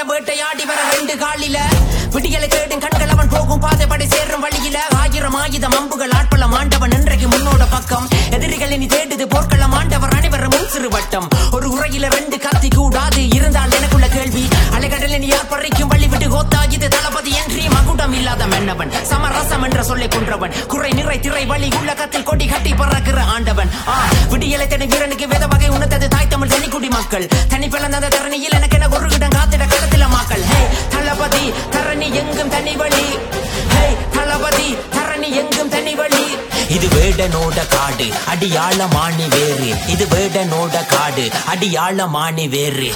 வழியில வேட்டையாடி வர ரெண்டு காலில விடியலை தேடும் கண்கள் அவன் போகும் பாதைப்படி சேரும் வழியில ஆயிரம் ஆயுதம் அம்புகள் ஆட்பலம் ஆண்டவன் இன்றைக்கு முன்னோட பக்கம் எதிரிகள் இனி தேடுது போர்க்களம் ஆண்டவர் அனைவரும் முன் சிறு வட்டம் ஒரு உரையில ரெண்டு கத்தி கூடாது இருந்தால் எனக்குள்ள கேள்வி அலைகடலில் யார் பறிக்கும் வழி விட்டு கோத்தா இது தளபதி என்று மகுடம் இல்லாத மன்னவன் சமரசம் என்ற சொல்லை கொன்றவன் குறை நிறை திரை வழி உள்ளகத்தில் கொடி கட்டி பறக்கிற ஆண்டவன் ஆ விடியலை தேடி வீரனுக்கு வேத வகை உணர்த்தது தாய் தமிழ் தனிக்குடி மக்கள் தனி பிளந்த தரணியில் எனக்கு என ஒரு இடம் காத்திட களத்தில மக்கள் ஹே தளபதி தரணி எங்கும் தனி வழி ஹே தளபதி தரணி எங்கும் தனி வழி இது வேடனோட காடு அடியாள மாணி வேறு இது வேடனோட காடு அடியாள மாணி வேறு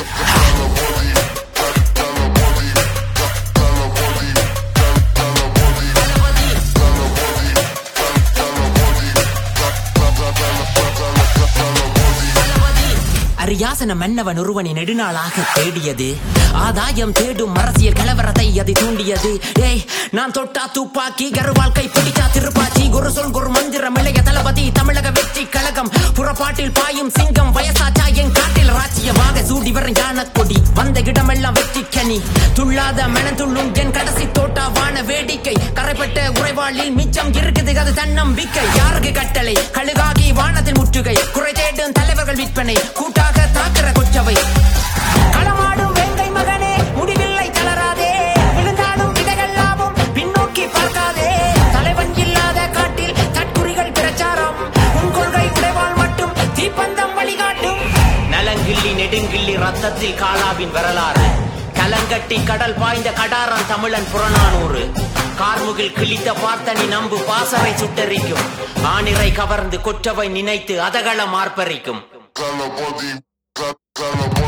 அரியாசன மன்னவன் ஒருவனை நெடுநாளாக தேடியது ஆதாயம் தேடும் அரசியல் கலவரத்தை அது தூண்டியது ஏய் நான் தொட்டா துப்பாக்கி கருவால் கை பிடிச்சா திருப்பாச்சி ஒரு சொல் ஒரு மந்திரம் இளைய தளபதி தமிழக வெற்றி கழகம் புறப்பாட்டில் பாயும் சிங்கம் வயசாச்சா என் காட்டில் ராஜ்யமாக சூடி வரும் யான கொடி வந்த இடமெல்லாம் வெற்றி கனி துள்ளாத மனத்துள்ளும் என் கடைசி தோட்டா வான வேடிக்கை கரைப்பட்ட உறைவாளில் மிச்சம் இருக்குது அது தன்னம்பிக்கை யாருக்கு கட்டளை கழுகாகி வானத்தில் முற்றுகை குறை தேடும் தலைவர்கள் விற்பனை கூட்டாக தாக்குற கொச்சவை களமாடும் வேங்கை மகனே முடிவில்லை தளராதே விழுந்தாடும் விதைகள் லாபம் பின்னோக்கி பார்க்காதே தலைவன் இல்லாத காட்டில் தற்குறிகள் பிரச்சாரம் உன் கொள்கை உடைவாள் மட்டும் தீப்பந்தம் வழிகாட்டும் நலங்கிள்ளி நெடுங்கிள்ளி ரத்தத்தில் காலாவின் வரலாறு கலங்கட்டி கடல் பாய்ந்த கடாரம் தமிழன் புறநானூறு கார்முகில் கிழித்த பார்த்தனி நம்பு பாசறை சுட்டரிக்கும் ஆணிரை கவர்ந்து கொற்றவை நினைத்து அதகள மார்ப்பரிக்கும் Tell her body, tell, tell her body.